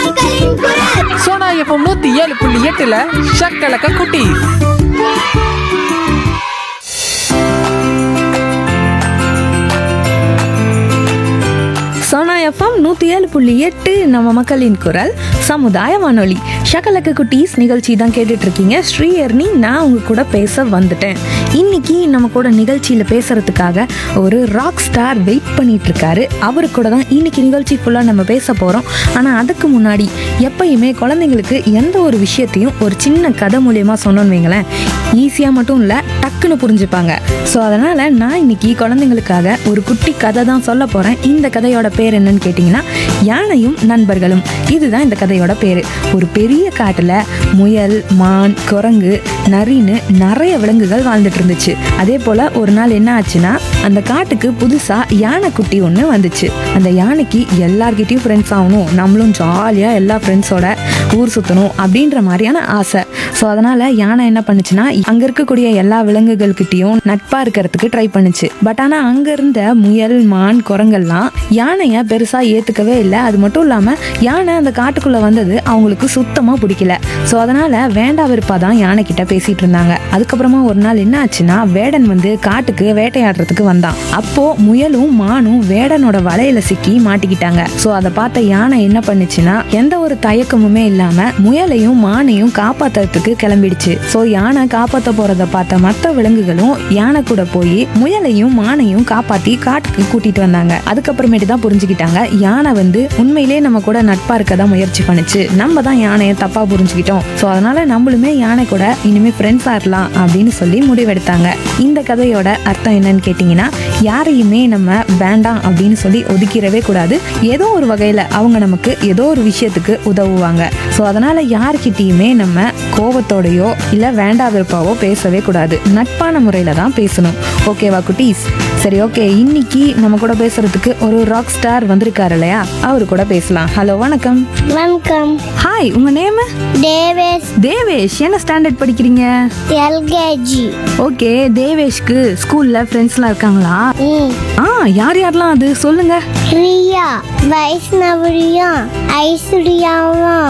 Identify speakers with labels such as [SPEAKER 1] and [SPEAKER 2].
[SPEAKER 1] மக்களின் குரல்
[SPEAKER 2] சோனா எஃப்எம் நூத்தி ஏழு புள்ளி எட்டுல ஷக்கலக்க குட்டி
[SPEAKER 3] சோனா எஃப்எம் நூற்றி ஏழு புள்ளி எட்டு நம்ம மக்களின் குரல் சமுதாய வானொலி ஷக்கலக்க குட்டீஸ் நிகழ்ச்சி தான் கேட்டுட்டு இருக்கீங்க ஸ்ரீஹர்னி நான் உங்க கூட பேச வந்துட்டேன் இன்னைக்கு நம்ம கூட நிகழ்ச்சியில் பேசுறதுக்காக ஒரு ராக் ஸ்டார் வெயிட் பண்ணிட்டு இருக்காரு அவரு கூட தான் இன்னைக்கு நிகழ்ச்சி ஃபுல்லாக நம்ம பேச போகிறோம் ஆனால் அதுக்கு முன்னாடி எப்பயுமே குழந்தைங்களுக்கு எந்த ஒரு விஷயத்தையும் ஒரு சின்ன கதை மூலியமா சொன்னோன்னு வைங்களேன் ஈஸியாக மட்டும் இல்லை டக்குன்னு புரிஞ்சுப்பாங்க ஸோ அதனால் நான் இன்னைக்கு குழந்தைங்களுக்காக ஒரு குட்டி கதை தான் சொல்ல போகிறேன் இந்த கதையோட பேர் என்னன்னு கேட்டிங்கன்னா யானையும் நண்பர்களும் இதுதான் இந்த கதையோட பேர் ஒரு பெரிய காட்டில் முயல் மான் குரங்கு நரின்னு நிறைய விலங்குகள் வாழ்ந்துட்டு இருந்துச்சு அதே போல் ஒரு நாள் என்ன ஆச்சுன்னா அந்த காட்டுக்கு புதுசாக யானைக்குட்டி ஒன்று வந்துச்சு அந்த யானைக்கு எல்லார்கிட்டயும் ஃப்ரெண்ட்ஸ் ஆகணும் நம்மளும் ஜாலியாக எல்லா ஃப்ரெண்ட்ஸோட ஊர் சுற்றணும் அப்படின்ற மாதிரியான ஆசை ஸோ அதனால் யானை என்ன பண்ணுச்சுன்னா அங்கே இருக்கக்கூடிய எல்லா விலங்குகள்கிட்டயும் நட்பாக இருக்கிறதுக்கு ட்ரை பண்ணுச்சு பட் ஆனால் அங்கே இருந்த முயல் மான் குரங்கெல்லாம் யானையை பெருசாக ஏற்றுக்கவே இல்லை அது மட்டும் இல்லாமல் யானை அந்த காட்டுக்குள்ளே வந்தது அவங்களுக்கு சுத்தமாக பிடிக்கல ஸோ அதனால் வேண்டா விருப்பா தான் யானை கிட்ட பேசிட்டு இருந்தாங்க அதுக்கப்புறமா ஒரு நாள் என்ன ஆச்சுன்னா வேடன் வந்து காட்டுக்கு வேட்டையாடுறதுக்கு வந்தான் அப்போ முயலும் மானும் வேடனோட வலையில சிக்கி மாட்டிக்கிட்டாங்க ஸோ அதை பார்த்த யானை என்ன பண்ணுச்சுன்னா எந்த ஒரு தயக்கமுமே இல்லாம முயலையும் மானையும் காப்பாத்துறதுக்கு கிளம்பிடுச்சு ஸோ யானை காப்பாத்த போறத பார்த்த மற்ற விலங்குகளும் யானை கூட போய் முயலையும் மானையும் காப்பாத்தி காட்டுக்கு கூட்டிட்டு வந்தாங்க அதுக்கப்புறமேட்டு தான் புரிஞ்சுக்கிட்டாங்க யானை வந்து உண்மையிலே நம்ம கூட நட்பா இருக்க தான் முயற்சி பண்ணுச்சு நம்ம தான் யானையை தப்பா புரிஞ்சுக்கிட்டோம் ஸோ அதனால நம்மளுமே யானை கூட இனிமே ஃப்ரெண்ட்ஸ் ஆகலாம் அப்படின்னு சொல்லி முடிவெடுத்தாங்க இந்த கதையோட அர்த்தம் என்னன்னு கேட்டிங்கன்னா யாரையுமே நம்ம வேண்டாம் அப்படின்னு சொல்லி ஒதுக்கிடவே கூடாது ஏதோ ஒரு வகையில் அவங்க நமக்கு ஏதோ ஒரு விஷயத்துக்கு உதவுவாங்க ஸோ அதனால யார்கிட்டயுமே நம்ம கோவத்தோடையோ இல்லை வேண்டா விருப்பாவோ பேசவே கூடாது நட்பான முறையில் தான் பேசணும் ஓகேவா குட்டீஸ் சரி ஓகே இன்னைக்கு நம்ம கூட பேசுறதுக்கு ஒரு ராக் ஸ்டார் வந்திருக்காரு இல்லையா அவரு கூட பேசலாம் ஹலோ வணக்கம்
[SPEAKER 1] வணக்கம்
[SPEAKER 3] ஹாய் உங்க நேம்
[SPEAKER 1] டேவிஸ்
[SPEAKER 3] தேவேஷ் என்ன ஸ்டாண்டர்ட் படிக்கிறீங்க
[SPEAKER 1] எல்கேஜி
[SPEAKER 3] ஓகே தேவேஷ்க்கு ஸ்கூல்ல ஃப்ரெண்ட்ஸ்லாம் இருக்காங்களா
[SPEAKER 1] ம்
[SPEAKER 3] ஆ யார் யாரெல்லாம் அது சொல்லுங்க
[SPEAKER 1] ரியா வைஷ்ணவரியா ஐஸ்வர்யாவும்